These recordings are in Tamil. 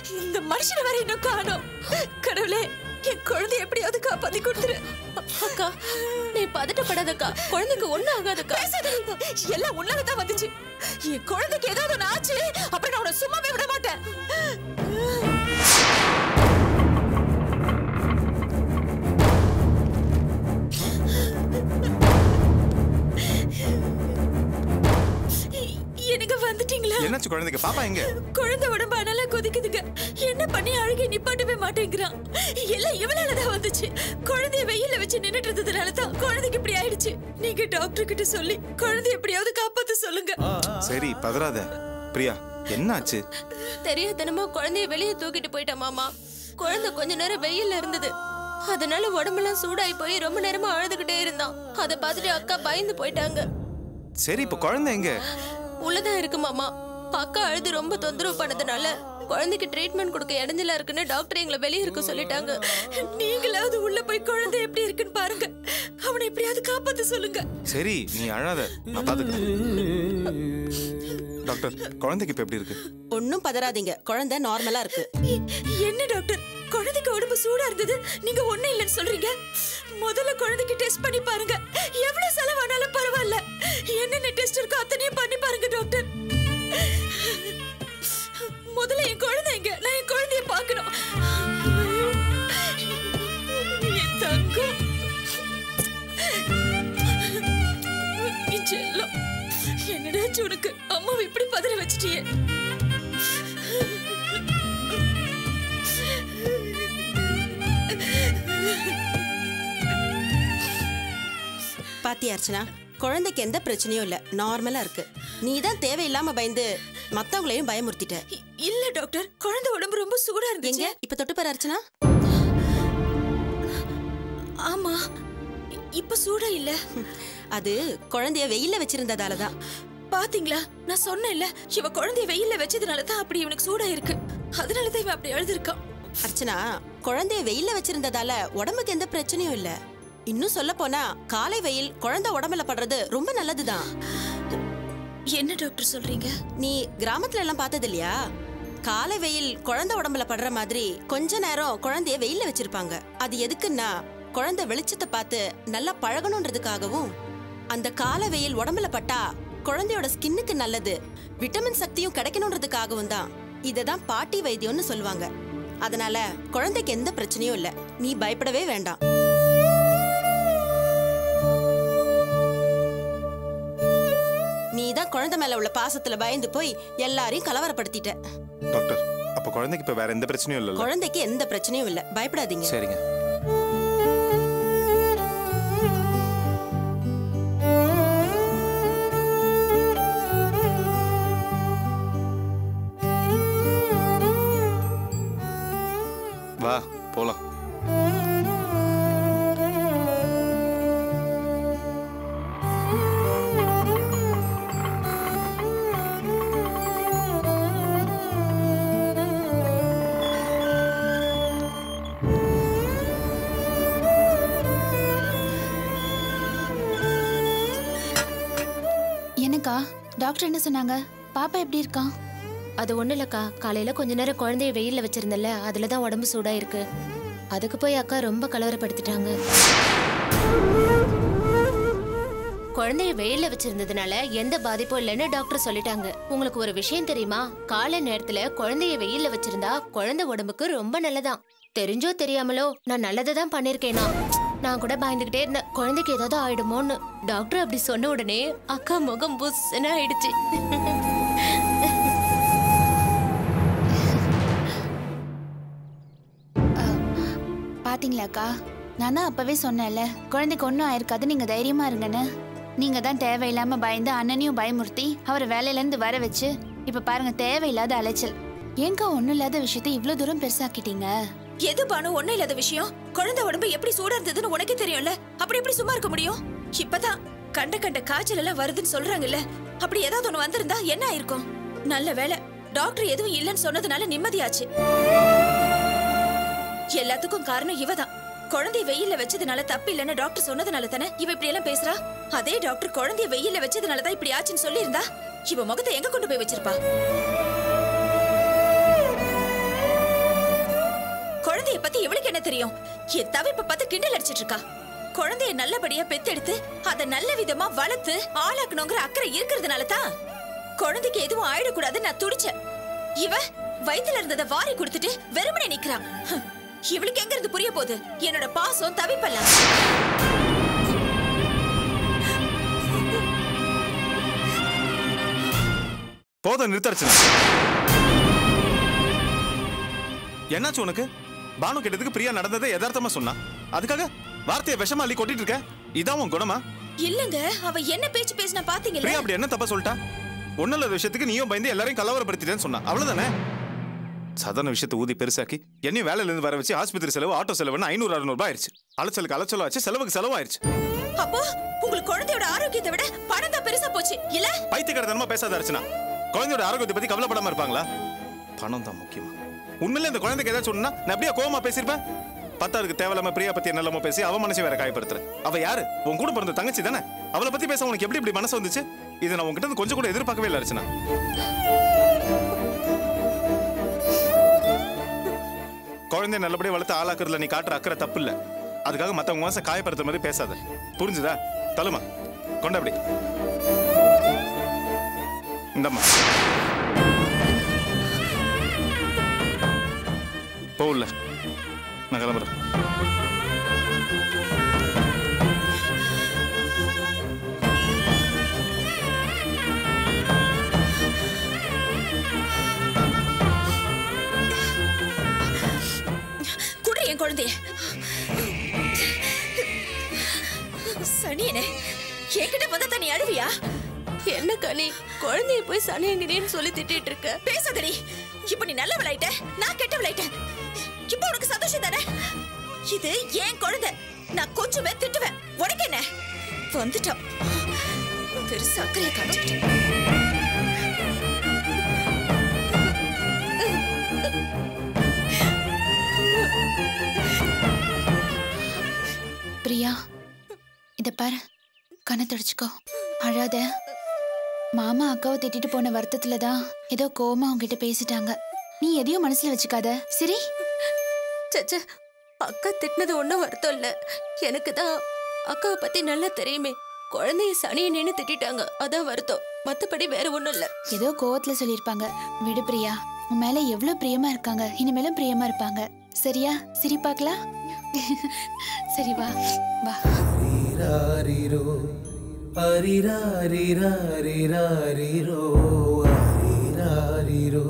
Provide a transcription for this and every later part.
இந்த மனுஷனை வரை இன்னும் காணோம் கடவுளே என் குழந்தை எப்படியாவது காப்பாத்தி கொடுத்துரு அக்கா நீ பதட்டப்படாதக்கா குழந்தைக்கு ஒண்ணும் ஆகாதக்கா பேசாதீங்க. எல்லாம் உன்னாலதான் வந்துச்சு என் குழந்தைக்கு ஏதாவது ஒண்ணு ஆச்சு அப்புறம் நான் உன்னை சும்மாவே விட மாட்டேன் எனக்கு வந்துட்டீங்களா என்னாச்சு குழந்தைக்கு பாப்பா எங்க குழந்தை உடம்பு அனலா கொதிக்குதுங்க என்ன பண்ணி அழுகை நிப்பாட்டவே மாட்டேங்கிறான் எல்லாம் இவனாலதான் வந்துச்சு குழந்தைய வெயில்ல வச்சு நின்னுட்டு இருந்ததுனால தான் குழந்தைக்கு இப்படி ஆயிடுச்சு நீங்க டாக்டர் கிட்ட சொல்லி குழந்தைய எப்படியாவது காப்பாத்த சொல்லுங்க சரி பதறாத பிரியா என்னாச்சு தெரியாதனமா குழந்தைய வெளியே தூக்கிட்டு போயிட்டா மாமா குழந்தை கொஞ்ச நேரம் வெயில்ல இருந்தது அதனால உடம்பெல்லாம் சூடாகி போய் ரொம்ப நேரமா அழுதுகிட்டே இருந்தான் அதை பார்த்துட்டு அக்கா பயந்து போயிட்டாங்க சரி இப்ப குழந்தை எங்க உள்ளதான் இருக்கு மாமா அக்கா அழுது ரொம்ப தொந்தரவு பண்ணதுனால குழந்தைக்கு ட்ரீட்மெண்ட் கொடுக்க இடைஞ்சலா இருக்குன்னு டாக்டர் எங்களை வெளியே இருக்க சொல்லிட்டாங்க நீங்களாவது உள்ள போய் குழந்தை எப்படி இருக்குன்னு பாருங்க அவனை எப்படியாவது காப்பாத்த சொல்லுங்க சரி நீ அழாத நான் பாத்துக்கிறேன் டாக்டர் குழந்தைக்கு இப்ப எப்படி இருக்கு ஒன்னும் பதறாதீங்க குழந்தை நார்மலா இருக்கு எ- என்ன டாக்டர் குழந்தைக்கு உடம்பு சூடா இருந்தது நீங்க ஒண்ணு இல்லைன்னு சொல்றீங்க முதல்ல குழந்தைக்கு டெஸ்ட் பண்ணி பாருங்க எவ்வளவு செலவானாலும் பரவாயில்ல என்னென்ன டெஸ்ட் இருக்கோ அத்தனையும் பண்ணி பாருங்க டாக்டர் முதல்ல என் குழந்தை எங்க நான் என் குழந்தைய பார்க்கணும் என் தங்கம் என் செல்லம் என்னடா உனக்கு அம்மாவை இப்படி பதற வச்சிட்டியே பாத்தியா அர்ச்சனா குழந்தைக்கு எந்த பிரச்சனையும் இல்ல நார்மலா இருக்கு நீ தான் தேவையில்லாம பயந்து மத்தவங்களையும் பயமுறுத்திட்ட இ- இல்ல டாக்டர் குழந்தை உடம்பு ரொம்ப சூடா எங்க இருந்துச்சு இப்ப தொட்டு பாரு அர்ச்சனா ஆமா இ- இப்ப சூடா இல்ல அது குழந்தைய வெயில்ல வச்சிருந்ததால தான் பாத்தீங்களா நான் சொன்னேன்ல இவ குழந்தைய வெயில்ல வச்சதுனால தான் அப்படி இவனுக்கு சூடா இருக்கு அதனால தான் இவன் அப்படி அழுதுருக்கான் அர்ச்சனா குழந்தைய வெயில்ல வச்சிருந்ததால உடம்புக்கு எந்த பிரச்சனையும் இல்ல இன்னும் சொல்ல போனா காலை வெயில் குழந்தை உடம்புல படுறது ரொம்ப நல்லதுதான் என்ன டாக்டர் சொல்றீங்க நீ கிராமத்துல எல்லாம் பார்த்தது இல்லையா காலை வெயில் குழந்தை உடம்புல படுற மாதிரி கொஞ்ச நேரம் குழந்தைய வெயில்ல வச்சிருப்பாங்க அது எதுக்குன்னா குழந்தை வெளிச்சத்தை பார்த்து நல்லா பழகணுன்றதுக்காகவும் அந்த காலை வெயில் உடம்புல பட்டா குழந்தையோட ஸ்கின்னுக்கு நல்லது விட்டமின் சக்தியும் கிடைக்கணுன்றதுக்காகவும் தான் இததான் பாட்டி வைத்தியம்னு சொல்லுவாங்க அதனால குழந்தைக்கு எந்த பிரச்சனையும் இல்ல நீ பயப்படவே வேண்டாம் நீ தான் குழந்தை மேல உள்ள பாசத்துல பயந்து போய் எல்லாரையும் கலவரப்படுத்திட்ட டாக்டர் அப்ப குழந்தைக்கு இப்ப வேற எந்த பிரச்சனையும் இல்லைல்ல குழந்தைக்கு எந்த பிரச்சனையும் இல்ல பயப்படாதீங்க சரிங்க வா போலாம் என்னக்கா டாக்டர் என்ன சொன்னாங்க பாப்பா எப்படி இருக்கான் அது ஒண்ணு இல்லக்கா காலையில கொஞ்ச நேரம் குழந்தைய வெயில்ல வச்சிருந்தல அதுல தான் உடம்பு சூடா இருக்கு அதுக்கு போய் அக்கா ரொம்ப கலவரப்படுத்திட்டாங்க குழந்தைய வெயில்ல வச்சிருந்ததுனால எந்த பாதிப்பும் இல்லைன்னு டாக்டர் சொல்லிட்டாங்க உங்களுக்கு ஒரு விஷயம் தெரியுமா காலை நேரத்துல குழந்தைய வெயில்ல வச்சிருந்தா குழந்தை உடம்புக்கு ரொம்ப நல்லதாம் தெரிஞ்சோ தெரியாமலோ நான் நல்லதை தான் பண்ணிருக்கேனா நான் கூட பயந்துகிட்டே இருந்தேன் குழந்தைக்கு ஏதாவது ஆயிடுமோன்னு டாக்டர் அப்படி சொன்ன உடனே அக்கா முகம் புஸ்ன்னு ஆயிடுச்சு பாத்தீங்களாக்கா நான் தான் அப்பவே சொன்னேன்ல குழந்தைக்கு ஒன்றும் ஆயிருக்காது நீங்க தைரியமா இருங்கன்னு நீங்க தான் தேவையில்லாம பயந்து அண்ணனையும் பயமுறுத்தி அவரை வேலையில இருந்து வர வச்சு இப்ப பாருங்க தேவையில்லாத அலைச்சல் ஏங்கா ஒன்றும் இல்லாத விஷயத்தை இவ்ளோ தூரம் பெருசாக்கிட்டீங்க எது பானு ஒண்ணும் இல்லாத விஷயம் குழந்தை உடம்பு எப்படி சூடா இருந்ததுன்னு உனக்கே தெரியும்ல அப்படி எப்படி சும்மா இருக்க முடியும் இப்பதான் கண்ட கண்ட காய்ச்சல் எல்லாம் வருதுன்னு சொல்றாங்கல்ல அப்படி ஏதாவது ஒண்ணு வந்திருந்தா என்ன ஆயிருக்கும் நல்ல வேளை டாக்டர் எதுவும் இல்லைன்னு சொன்னதுனால நிம்மதியாச்சு எல்லாத்துக்கும் காரணம் இவதான் குழந்தைய வெயில்ல வச்சதுனால தப்பு இல்லைன்னு டாக்டர் சொன்னதுனால தானே இவ இப்படி எல்லாம் பேசுறா அதே டாக்டர் குழந்தைய வெயில்ல வச்சதுனால தான் இப்படி ஆச்சுன்னு சொல்லியிருந்தா இவ முகத்தை எங்க கொண்டு போய் வச்சிருப்பா தெரியும் என் தவிப்ப பார்த்து கிண்டல் அடிச்சிட்டு இருக்கா குழந்தைய நல்லபடியா பெத்தெடுத்து அதை நல்ல விதமா வளர்த்து ஆளாக்கணுங்கிற அக்கறை இருக்கிறதுனால தான் குழந்தைக்கு எதுவும் ஆயிடக்கூடாது நான் துடிச்சேன் இவ வயித்துல இருந்ததை வாரி கொடுத்துட்டு வெறுமனே நிக்கிறான் ஹம், இவளுக்கு எங்க இருந்து புரிய போகுது என்னோட பாசம் தவிப்பெல்லாம் போதும் நிறுத்தடிச்சு என்னாச்சு உனக்கு பானு கேட்டதுக்கு பிரியா நடந்ததை யதார்த்தமா சொன்னா அதுக்காக வார்த்தையை விஷமா அள்ளி கொட்டிட்டு இருக்க இதான் உன் குணமா இல்லங்க அவ என்ன பேச்சு பேசினா பாத்தீங்கல்ல பிரியா அப்படி என்ன தப்பா சொல்லிட்டா ஒண்ணும் இல்லாத விஷயத்துக்கு நீயும் பயந்து எல்லாரையும் கலவரப்படுத்திட்டேன்னு சொன்னா அவ்வளவுதானே சாதாரண விஷயத்தை ஊதி பெருசாக்கி என்னையும் வேலையில இருந்து வர வச்சு ஆஸ்பத்திரி செலவு ஆட்டோ செலவுன்னு ஐநூறு அறுநூறு ரூபாய் ஆயிருச்சு அலைச்சலுக்கு அலைச்சலும் ஆச்சு செலவுக்கு செலவாயிருச்சு அப்போ உங்களுக்கு குழந்தையோட ஆரோக்கியத்தை விட பணம் தான் பெருசா போச்சு இல்ல பைத்தியக்காரத்தனமா பேசாத அர்ச்சனா குழந்தையோட ஆரோக்கியத்தை பத்தி கவலைப்படாம இருப்பாங்களா பணம் தான் முக்கியமா உண்மையில இந்த குழந்தைக்கு ஏதாச்சும் சொன்னா நான் அப்படியே கோவமா பேசியிருப்பேன் பத்தாருக்கு தேவையில்லாம பிரியா பத்தி என்னெல்லாமோ பேசி அவ மனசை வேற காயப்படுத்துற அவ யாரு உன் கூட பிறந்த தங்கச்சி தானே அவளை பத்தி பேச உனக்கு எப்படி இப்படி மனசு வந்துச்சு இதை நான் உன்கிட்ட இருந்து கொஞ்சம் கூட எதிர்பார்க்கவே இல்லை அர்ச்சனா குழந்தைய நல்லபடியா வளர்த்து ஆளாக்குறதுல நீ காட்டுற அக்கறை தப்பு இல்ல அதுக்காக மத்தவங்க மனசை காயப்படுத்துற மாதிரி பேசாத புரிஞ்சுதா தலுமா கொண்ட அப்படி இந்தம்மா போகல நான் கிளம்புறேன் குடு என் குழந்தைய சனியனே என்கிட்ட வந்தா நீ அழுவியா என்ன கனி குழந்தைய போய் சனியங்கினேன்னு சொல்லி திட்டிட்டு இருக்க பேசாதடி இப்ப நீ நல்ல விளையாட்ட நான் கெட்ட விளையாட்ட இப்ப உனக்கு சந்தோஷம் தானே இது என் குழந்தை நான் கொஞ்சமே திட்டுவேன் உனக்கு என்ன வந்துட்டான் பெருசு அக்கறையை காமிச்சுக்கிட்டு பிரியா இத பாரு கண்ணை தொடச்சுக்கோ அழாத மாமா அக்காவை திட்டிட்டு போன வருத்தத்துல தான் ஏதோ கோவமா உங்ககிட்ட பேசிட்டாங்க நீ எதையும் மனசுல வச்சுக்காத சரி சச்ச அக்கா திட்டினது ஒன்றும் வருத்தம் இல்ல எனக்கு தான் அக்காவை பத்தி நல்லா தெரியுமே குழந்தைய சனியனேன்னு திட்டிட்டாங்க அதான் வருத்தம் மத்தபடி வேற ஒண்ணும் இல்ல ஏதோ கோவத்துல சொல்லியிருப்பாங்க விடு பிரியா உன் மேல எவ்வளவு பிரியமா இருக்காங்க இனிமேலும் பிரியமா இருப்பாங்க சரியா சிரி பார்க்கலாம் சரி வா வா அரிராரிரோ அரிராரிராரிராரிரோ அரிராரிரோ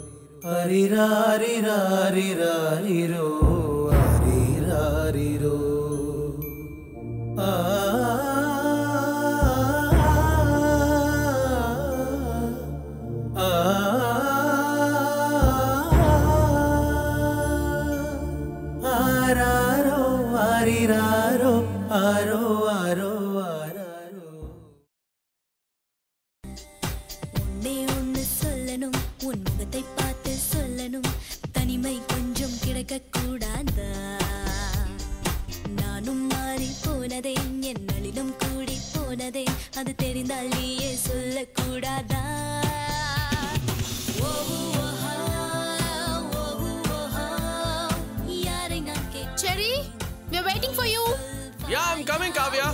அரிராரிராரிராரிரோ அரிராரிரோ ஆ ஆ ஆராரோ ஆரிராரோ ஆரோ ஆரோ ஆராரோ ஒன்னே ஒன்னு சொல்லணும் உன் முகத்தை பார்த்து சொல்லணும் தனிமை கொஞ்சம் கிடைக்க கூடாதா நானும் மாறி போனதே என் நளினம் கூடி போனதே அது தெரிந்தால் நீயே சொல்லக்கூடாதா ஓஹு ஓஹா, ஓஹு ஓஹா, யாரை நான் கேட்க சரி we are waiting for you Yeah, I'm coming, Kavya.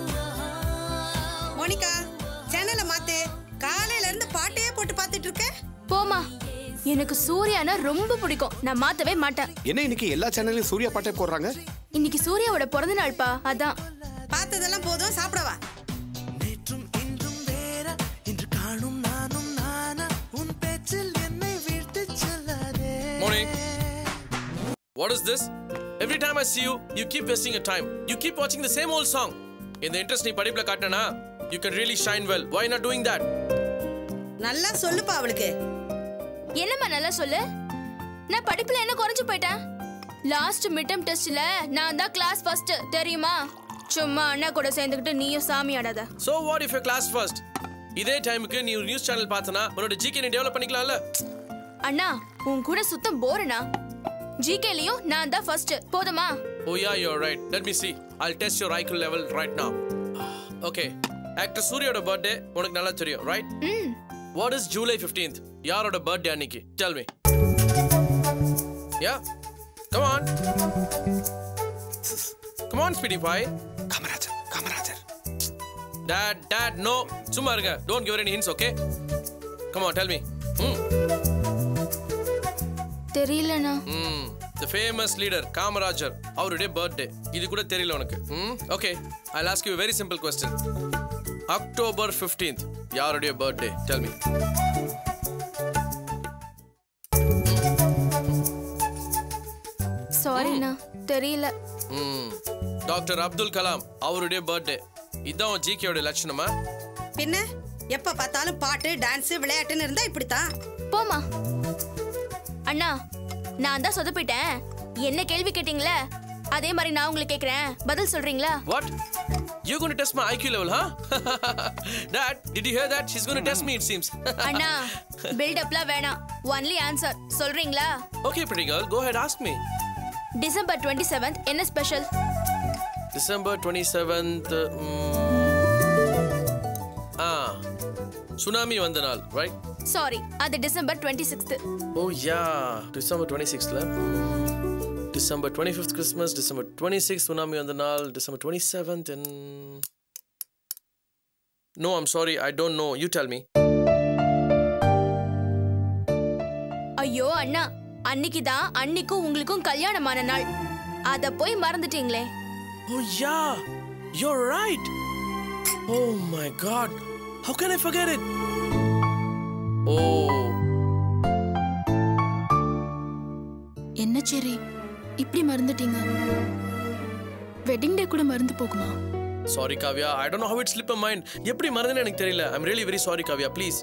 Monica சேனலை மாத்து காலையில இருந்து பாட்டையே போட்டு பார்த்துட்டு இருக்க போமா எனக்கு சூர்யானா ரொம்ப பிடிக்கும் நான் மாத்தவே மாட்டேன் என்ன இன்னைக்கு எல்லா சேனல்லையும் சூர்யா பாட்டே போடுறாங்க இன்னைக்கு சூர்யாவோட பிறந்த நாள்ப்பா அதான் பார்த்ததெல்லாம் போதும் சாப்பிடவா நேற்றும் இன்றும் வேற இன்று காணும் நானும் நானா உன் பேச்சில் என்னை விட்டு சொல்லாதே Morning. What is this? Every time I see you, you keep wasting your time. You keep watching the same old song. In the interest நீ படிப்புல காட்டினா you can really shine well. Why not doing that? நல்லா சொல்லுப்பா அவளுக்கு என்னம்மா நல்லா சொல்லு நான் படிப்புல என்ன குறைஞ்சு போயிட்டேன் லாஸ்ட் மிட்டம் டெஸ்ட்ல நான் தான் கிளாஸ் ஃபர்ஸ்ட் தெரியுமா சும்மா அண்ணா கூட சேர்ந்துக்கிட்டு நீயும் சாமி ஆடாத So what if you're class first? இதே டைமுக்கு நீ ஒரு நியூஸ் சேனல் பார்த்தனா உன்னோட ஜிகே நீ டெவலப் பண்ணிக்கலாம்ல அண்ணா உன் கூட சுத்தம் போறனா ஜிகேலயும் நான் தான் ஃபர்ஸ்ட் போதுமா Oh yeah, you're right. Let me see. I'll test your IQ level right now. Okay. Actor சூர்யோட பர்த்டே உனக்கு நல்லா தெரியும் right what is July 15th யாரோட பர்த்டே அன்னைக்கு tell me yeah Come on. Come on, Speedy Pie. Kamarajar Kamarajar Dad, Dad, no. சும்மா இருங்க. Don't give her any hints, okay? Come on, tell me. Hmm. தெரியலண்ணா ம் த ஃபேமஸ் லீடர் காமராஜர் அவருடைய பர்த்டே இது கூட தெரியல உனக்கு hmm okay I ask you very simple question October fifteenth யாருடைய பர்த்டே டெல் மீ சாரிண்ணா தெரியல ம் டாக்டர் அப்துல் கலாம் அவருடைய பர்த்டே இதான் ஜிகேயோட லட்சணமா பின்ன எப்ப பார்த்தாலும் பாட்டு டான்ஸ் விளையாட்டுன்னு இருந்தா இப்படித்தான் போமா அண்ணா நான் தான் சொதப்பிட்டேன் என்ன கேள்வி கேட்டீங்களே அதே மாதிரி நான் உங்களை கேக்குறேன் பதில் சொல்றீங்களா what You going to test my IQ level, huh? Dad, did you hear that? She's going to test me, it seems. அண்ணா பில்டப்லாம் வேணாம் ஒன்லி ஆன்சர் சொல்றீங்களா okay, pretty girl, go ahead, ask me. December twenty seventh என்ன special December 27th. mm, ah, tsunami வந்த நாள், right? சாரி அது December twenty sixth Oh, yeah. December 26th, la. December 25th, Christmas. December 26th, tsunami வந்த நாள். December 27th, and. No, I'm sorry, I don't know. You tell me. ஐயோ அண்ணா அன்னைக்கு தான் அன்னைக்கும் உங்களுக்கும் கல்யாணமான நாள் அத போய் மறந்துட்டீங்களே Oh, yeah. You're right. Oh, my God. How can I forget it? Oh. என்ன சரி இப்படி மறந்துட்டீங்க வெட்டிங் டே கூட மறந்து போகுமா Sorry, Kavya. I don't know how it slipped my mind. எப்படி மறந்துன்னு எனக்கு தெரியல. I'm really very sorry, Kavya. Please.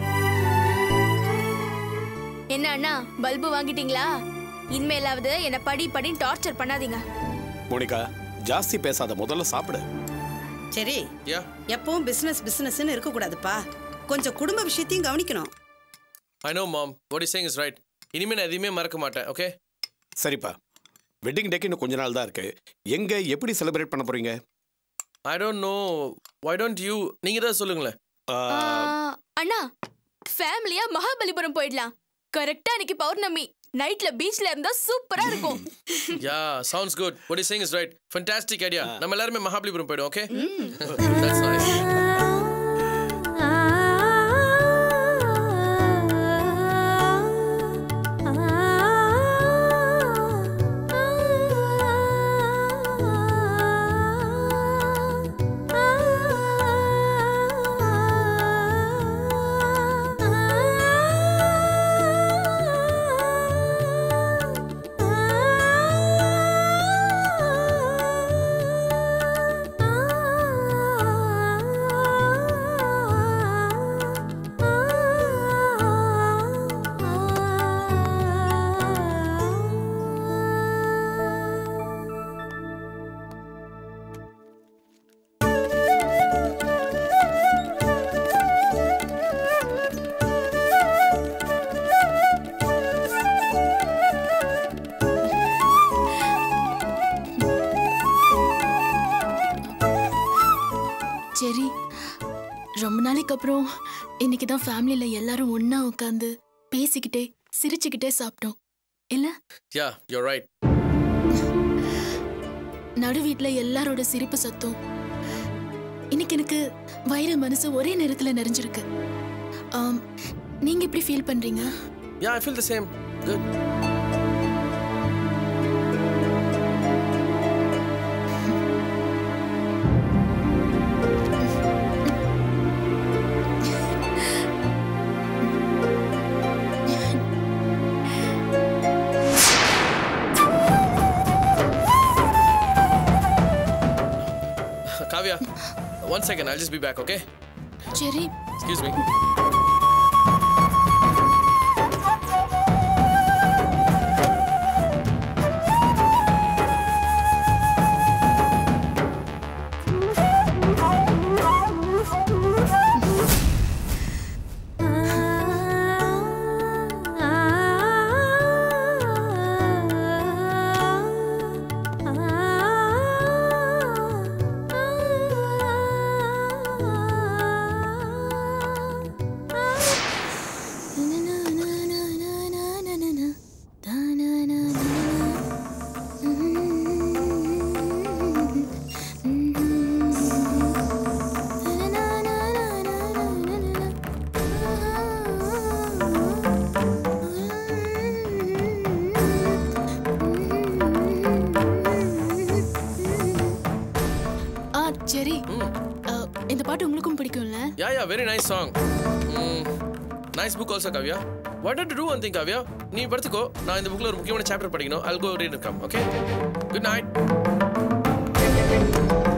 என்ன அண்ணா பல்பு வாங்கிட்டீங்களா இனிமேலாவது என்ன படி படின்னு டார்ச்சர் பண்ணாதீங்க மோனிகா ஜாஸ்தி பேசாத முதல்ல சாப்பிடு சரி Yeah. எப்பவும் பிசினஸ் பிசினஸ்னு இருக்க கூடாதுப்பா கொஞ்சம் குடும்ப விஷயத்தையும் கவனிக்கணும் I know, Mom. What you're saying is right. இனிமே நான் எதையுமே மறக்க மாட்டேன் ஓகே சரிப்பா வெட்டிங் டேக்கு இன்னும் கொஞ்ச நாள் தான் இருக்கு எங்க எப்படி செலிப்ரேட் பண்ண போறீங்க I don't know why don't you நீங்க தான் சொல்லுங்களேன் ஆ, அண்ணா ஃபேமிலியா மகாபலிபுரம் போயிடலாம் கரெக்டா அன்னைக்கு பௌர்ணமி நைட்ல பீச்ல இருந்தா சூப்பரா இருக்கும் yeah sounds good what is saying is right fantastic idea நம்ம எல்லாரும் மகாபலிபுரம் போய்டும் ஓகே தட்ஸ் நைஸ் சரி ரொம்ப நாளைக்கு அப்புறம் இன்னைக்கு தான் ஃபேமிலியில் எல்லாரும் ஒன்றா உட்காந்து பேசிக்கிட்டே சிரிச்சுக்கிட்டே சாப்பிட்டோம் இல்லை யா யூ ரைட் நடு வீட்டில் எல்லாரோட சிரிப்பு சத்தம் இன்னைக்கு எனக்கு வயிறு மனசு ஒரே நேரத்தில் நிறைஞ்சிருக்கு ஆம், நீங்க எப்படி ஃபீல் பண்றீங்க yeah I feel the same good Kavya, one second, I'll just be back, okay? சரி Excuse me. Ah yeah, very nice song. Mm, nice book also, Kavya. Why don't you do one thing, Kavya? நீ படுத்துக்கோ நான் இந்த புக்ல ஒரு முக்கியமான சாப்டர் படிக்கணும் I'll go read and come, okay? Good night.